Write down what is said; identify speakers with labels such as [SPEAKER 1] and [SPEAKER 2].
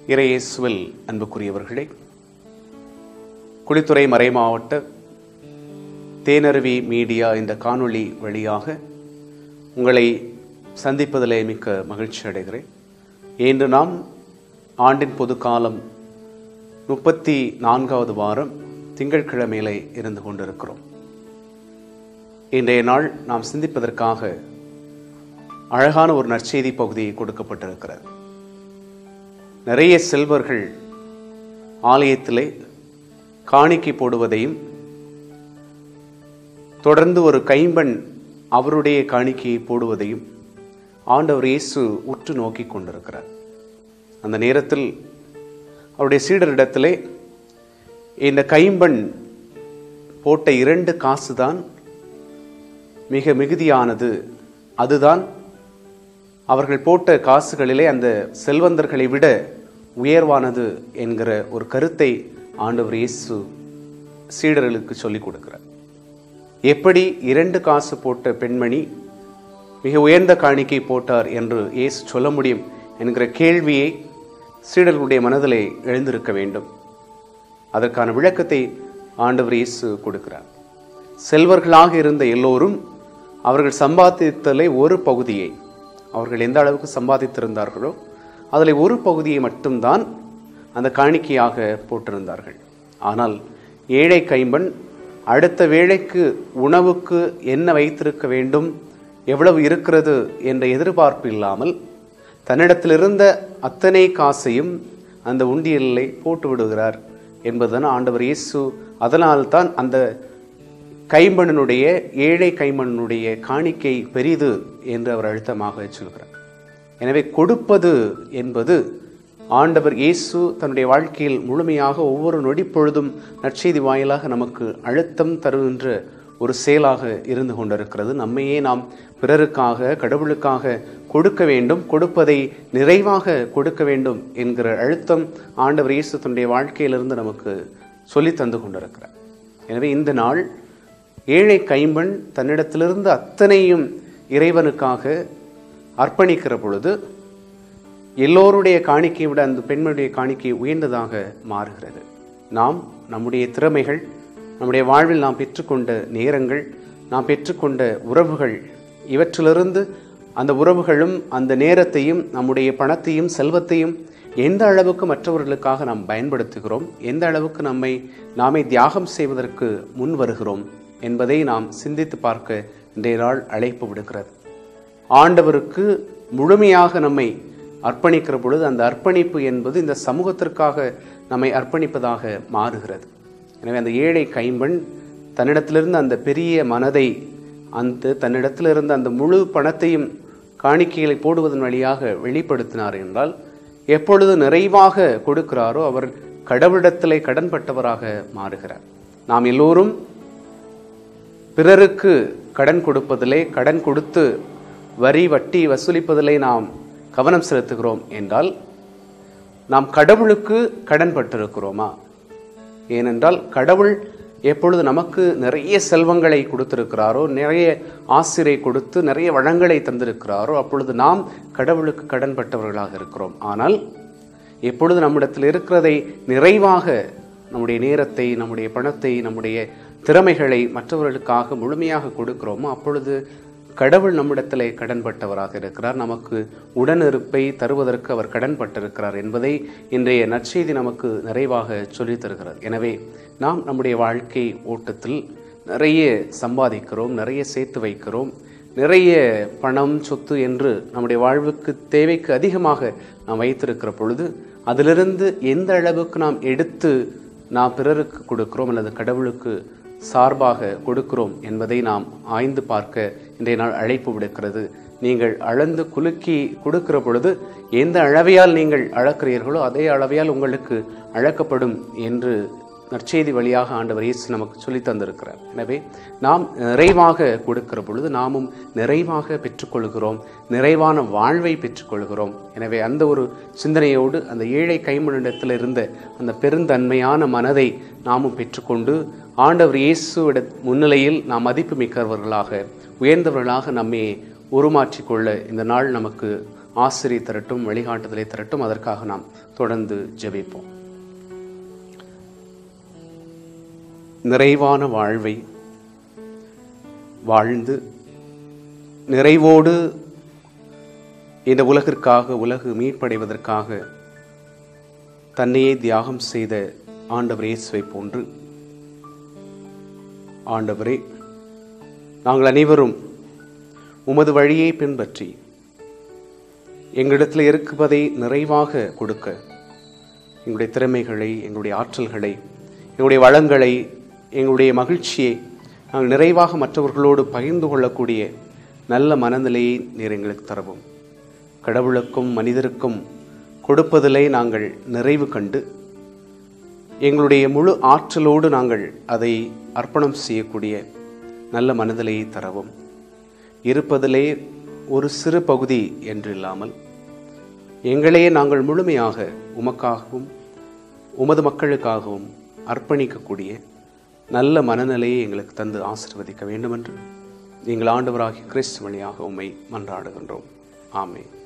[SPEAKER 1] இறையேசுவில் அன்புக்குரியவர்களே குளித்துறை மறைமாவட்ட தேனருவி மீடியா இந்த காணொளி வழியாக உங்களை சந்திப்பதிலே மிக்க மகிழ்ச்சி அடைகிறேன் இன்று நாம் ஆண்டின் பொதுக்காலம் முப்பத்தி நான்காவது வாரம் திங்கட்கிழமையிலே இருந்து கொண்டிருக்கிறோம் இன்றைய நாள் நாம் சிந்திப்பதற்காக அழகான ஒரு நற்செய்தி பகுதி கொடுக்கப்பட்டிருக்கிறது நிறைய செல்வர்கள் ஆலயத்திலே காணிக்கை போடுவதையும் தொடர்ந்து ஒரு கைம்பெண் அவருடைய காணிக்கையை போடுவதையும் ஆண்டவர் இயேசு உற்று நோக்கி கொண்டிருக்கிறார் அந்த நேரத்தில் அவருடைய சீடரிடத்திலே இந்த கைம்பெண் போட்ட இரண்டு காசுதான் மிக மிகுதியானது அதுதான் அவர்கள் போட்ட காசுகளிலே அந்த செல்வந்தர்களை விட உயர்வானது என்கிற ஒரு கருத்தை ஆண்டவர் இயேசு சீடர்களுக்கு சொல்லிக் கொடுக்கிறார் எப்படி இரண்டு காசு போட்ட பெண்மணி மிக உயர்ந்த காணிக்கை போட்டார் என்று இயேசு சொல்ல முடியும் என்கிற கேள்வியை சீடர்களுடைய மனதிலே எழுந்திருக்க வேண்டும் அதற்கான விளக்கத்தை ஆண்டவர் இயேசு கொடுக்கிறார் செல்வர்களாக இருந்த எல்லோரும் அவர்கள் சம்பாதித்தலை ஒரு பகுதியை அவர்கள் எந்த அளவுக்கு சம்பாதித்திருந்தார்களோ அதில் ஒரு பகுதியை மட்டும்தான் அந்த காணிக்கையாக போட்டிருந்தார்கள் ஆனால் ஏழை கைம்பெண் அடுத்த வேளைக்கு உணவுக்கு என்ன வைத்திருக்க வேண்டும் எவ்வளவு இருக்கிறது என்ற எதிர்பார்ப்பு இல்லாமல் தன்னிடத்திலிருந்த அத்தனை காசையும் அந்த உண்டியலிலே போட்டு விடுகிறார் என்பதுதான் ஆண்டவர் இயேசு அதனால்தான் அந்த கைம்பெண்ணனுடைய ஏழை கைம்பெண்ணனுடைய காணிக்கை பெரிது என்று அவர் அழுத்தமாக சொல்கிறார் எனவே கொடுப்பது என்பது ஆண்டவர் இயேசு தன்னுடைய வாழ்க்கையில் முழுமையாக ஒவ்வொரு நொடி பொழுதும் நற்செய்தி வாயிலாக நமக்கு அழுத்தம் தருகின்ற ஒரு செயலாக இருந்து கொண்டிருக்கிறது நம்மையே நாம் பிறருக்காக கடவுளுக்காக கொடுக்க வேண்டும் கொடுப்பதை நிறைவாக கொடுக்க வேண்டும் என்கிற அழுத்தம் ஆண்டவர் இயேசு தன்னுடைய வாழ்க்கையிலிருந்து நமக்கு சொல்லி தந்து கொண்டிருக்கிறார் எனவே இந்த நாள் ஏழை கைம்பெண் தன்னிடத்திலிருந்து அத்தனையும் இறைவனுக்காக அர்ப்பணிக்கிற பொழுது எல்லோருடைய காணிக்கையை விட அந்த பெண்மனுடைய காணிக்கை உயர்ந்ததாக மாறுகிறது நாம் நம்முடைய திறமைகள் நம்முடைய வாழ்வில் நாம் பெற்றுக்கொண்ட நேரங்கள் நாம் பெற்றுக்கொண்ட உறவுகள் இவற்றிலிருந்து அந்த உறவுகளும் அந்த நேரத்தையும் நம்முடைய பணத்தையும் செல்வத்தையும் எந்த அளவுக்கு மற்றவர்களுக்காக நாம் பயன்படுத்துகிறோம் எந்த அளவுக்கு நம்மை நாமே தியாகம் செய்வதற்கு முன் வருகிறோம் என்பதை நாம் சிந்தித்து பார்க்க இன்றைய நாள் அழைப்பு விடுகிறது ஆண்டவருக்கு முழுமையாக நம்மை அர்ப்பணிக்கிற பொழுது அந்த அர்ப்பணிப்பு என்பது இந்த சமூகத்திற்காக நம்மை அர்ப்பணிப்பதாக மாறுகிறது எனவே அந்த ஏழை கைம்பெண் தன்னிடத்திலிருந்து அந்த பெரிய மனதை அந்த தன்னிடத்திலிருந்து அந்த முழு பணத்தையும் காணிக்கைகளை போடுவதன் வழியாக வெளிப்படுத்தினார் என்றால் எப்பொழுது நிறைவாக கொடுக்கிறாரோ அவர் கடவுளிடத்திலே கடன்பட்டவராக மாறுகிறார் நாம் எல்லோரும் பிறருக்கு கடன் கொடுப்பதிலே கடன் கொடுத்து வரி வட்டி வசூலிப்பதிலே நாம் கவனம் செலுத்துகிறோம் என்றால் நாம் கடவுளுக்கு கடன் பட்டிருக்கிறோமா ஏனென்றால் கடவுள் எப்பொழுது நமக்கு நிறைய செல்வங்களை கொடுத்திருக்கிறாரோ நிறைய ஆசிரியை கொடுத்து நிறைய வளங்களை தந்திருக்கிறாரோ அப்பொழுது நாம் கடவுளுக்கு கடன்பட்டவர்களாக இருக்கிறோம் ஆனால் எப்பொழுது நம்மிடத்தில் இருக்கிறதை நிறைவாக நம்முடைய நேரத்தை நம்முடைய பணத்தை நம்முடைய திறமைகளை மற்றவர்களுக்காக முழுமையாக கொடுக்கிறோமோ அப்பொழுது கடவுள் நம்மிடத்திலே கடன்பட்டவராக இருக்கிறார் நமக்கு உடனிருப்பை தருவதற்கு அவர் கடன்பட்டிருக்கிறார் என்பதை இன்றைய நற்செய்தி நமக்கு நிறைவாக சொல்லித் தருகிறது எனவே நாம் நம்முடைய வாழ்க்கை ஓட்டத்தில் நிறைய சம்பாதிக்கிறோம் நிறைய சேர்த்து வைக்கிறோம் நிறைய பணம் சொத்து என்று நம்முடைய வாழ்வுக்கு தேவைக்கு அதிகமாக நாம் வைத்திருக்கிற பொழுது அதிலிருந்து எந்த அளவுக்கு நாம் எடுத்து நாம் பிறருக்கு கொடுக்கிறோம் அல்லது கடவுளுக்கு சார்பாக கொடுக்கிறோம் என்பதை நாம் ஆய்ந்து பார்க்க இன்றைய நாள் அழைப்பு விடுக்கிறது நீங்கள் அளந்து குலுக்கி கொடுக்கிற பொழுது எந்த அளவையால் நீங்கள் அளக்கிறீர்களோ அதே அளவையால் உங்களுக்கு அழக்கப்படும் என்று நற்செய்தி வழியாக ஆண்டவர் இயேசு நமக்கு சொல்லி தந்திருக்கிறார் எனவே நாம் நிறைவாக கொடுக்கிற பொழுது நாமும் நிறைவாக பெற்றுக்கொள்கிறோம் நிறைவான வாழ்வை பெற்றுக்கொள்கிறோம் எனவே அந்த ஒரு சிந்தனையோடு அந்த ஏழை கைமணிடத்தில் இருந்த அந்த பெருந்தன்மையான மனதை நாமும் பெற்றுக்கொண்டு ஆண்டவர் இயேசுவிட முன்னிலையில் நாம் மதிப்பு மிக்கவர்களாக உயர்ந்தவர்களாக நம்மை உருமாற்றிக்கொள்ள இந்த நாள் நமக்கு ஆசிரியை தரட்டும் வழிகாட்டுதலை தரட்டும் அதற்காக நாம் தொடர்ந்து ஜெபிப்போம் நிறைவான வாழ்வை வாழ்ந்து நிறைவோடு இந்த உலகிற்காக உலகு மீட்படைவதற்காக தன்னையே தியாகம் செய்த ஆண்டவர் இயேசுவை போன்று ஆண்டவரே நாங்கள் அனைவரும் உமது வழியை பின்பற்றி எங்களிடத்தில் இருக்குவதை நிறைவாக கொடுக்க எங்களுடைய திறமைகளை எங்களுடைய ஆற்றல்களை எங்களுடைய வளங்களை எங்களுடைய மகிழ்ச்சியை நாங்கள் நிறைவாக மற்றவர்களோடு பகிர்ந்து கொள்ளக்கூடிய நல்ல மனநிலையை நீர் எங்களுக்கு தரவும் கடவுளுக்கும் மனிதருக்கும் கொடுப்பதிலே நாங்கள் நிறைவு கண்டு எங்களுடைய முழு ஆற்றலோடு நாங்கள் அதை அர்ப்பணம் செய்யக்கூடிய நல்ல மனநிலையை தரவும் இருப்பதிலே ஒரு சிறு பகுதி என்று இல்லாமல் எங்களையே நாங்கள் முழுமையாக உமக்காகவும் உமது மக்களுக்காகவும் அர்ப்பணிக்கக்கூடிய நல்ல மனநிலையை எங்களுக்கு தந்து ஆசிர்வதிக்க வேண்டும் என்று எங்கள் ஆண்டவராகிய கிறிஸ்து வழியாக உம்மை மன்றாடுகின்றோம் ஆமென்